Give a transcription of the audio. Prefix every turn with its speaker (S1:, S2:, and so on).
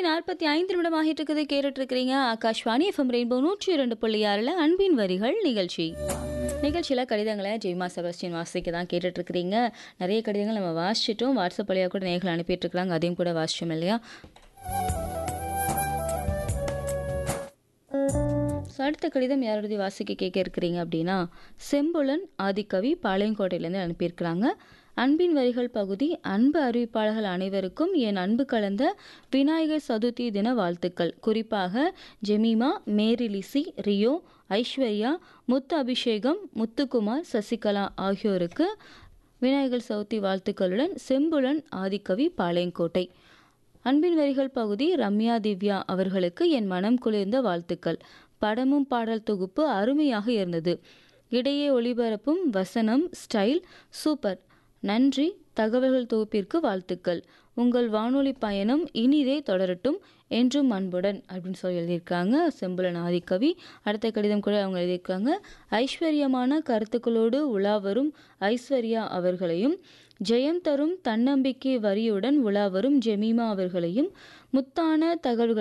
S1: நாற்பத்தி ஐந்து நிமிடம் ஆகிட்டு இருக்குது கேட்டுட்டு இருக்கிறீங்க ஆகாஷ்வாணி எஃப்எம் ரெயின்போ நூற்றி இரண்டு புள்ளி ஆறில் அன்பின் வரிகள் நிகழ்ச்சி நிகழ்ச்சியில் கடிதங்களை ஜெய்மா செபஸ்டின் வாசிக்க தான் கேட்டுட்டு இருக்கிறீங்க நிறைய கடிதங்கள் நம்ம வாசிச்சிட்டோம் வாட்ஸ்அப் வழியாக கூட நேர்கள் அனுப்பிட்டு இருக்கிறாங்க அதையும் கூட வாசிச்சோம் இல்லையா ஸோ அடுத்த கடிதம் யாரோடது வாசிக்க கேட்க இருக்கிறீங்க அப்படின்னா செம்புலன் ஆதிக்கவி பாளையங்கோட்டையிலேருந்து அனுப்பியிருக்கிறாங்க அன்பின் வரிகள் பகுதி அன்பு அறிவிப்பாளர்கள் அனைவருக்கும் என் அன்பு கலந்த விநாயகர் சதுர்த்தி தின வாழ்த்துக்கள் குறிப்பாக ஜெமிமா மேரிலிசி ரியோ ஐஸ்வர்யா முத்து அபிஷேகம் முத்துக்குமார் சசிகலா ஆகியோருக்கு விநாயகர் சதுர்த்தி வாழ்த்துக்களுடன் செம்புலன் ஆதிக்கவி பாளையங்கோட்டை அன்பின் வரிகள் பகுதி ரம்யா திவ்யா அவர்களுக்கு என் மனம் குளிர்ந்த வாழ்த்துக்கள் படமும் பாடல் தொகுப்பு அருமையாக இருந்தது இடையே ஒளிபரப்பும் வசனம் ஸ்டைல் சூப்பர் நன்றி தகவல்கள் தொகுப்பிற்கு வாழ்த்துக்கள் உங்கள் வானொலி பயணம் இனிதே தொடரட்டும் என்றும் அன்புடன் அப்படின்னு சொல்லி எழுதியிருக்காங்க செம்புலன் ஆதிக்கவி அடுத்த கடிதம் கூட அவங்க எழுதியிருக்காங்க ஐஸ்வர்யமான கருத்துக்களோடு உலா வரும் ஐஸ்வர்யா அவர்களையும் ஜெயம் தரும் தன்னம்பிக்கை வரியுடன் உலா வரும் ஜெமீமா அவர்களையும் முத்தான தகவல்கள்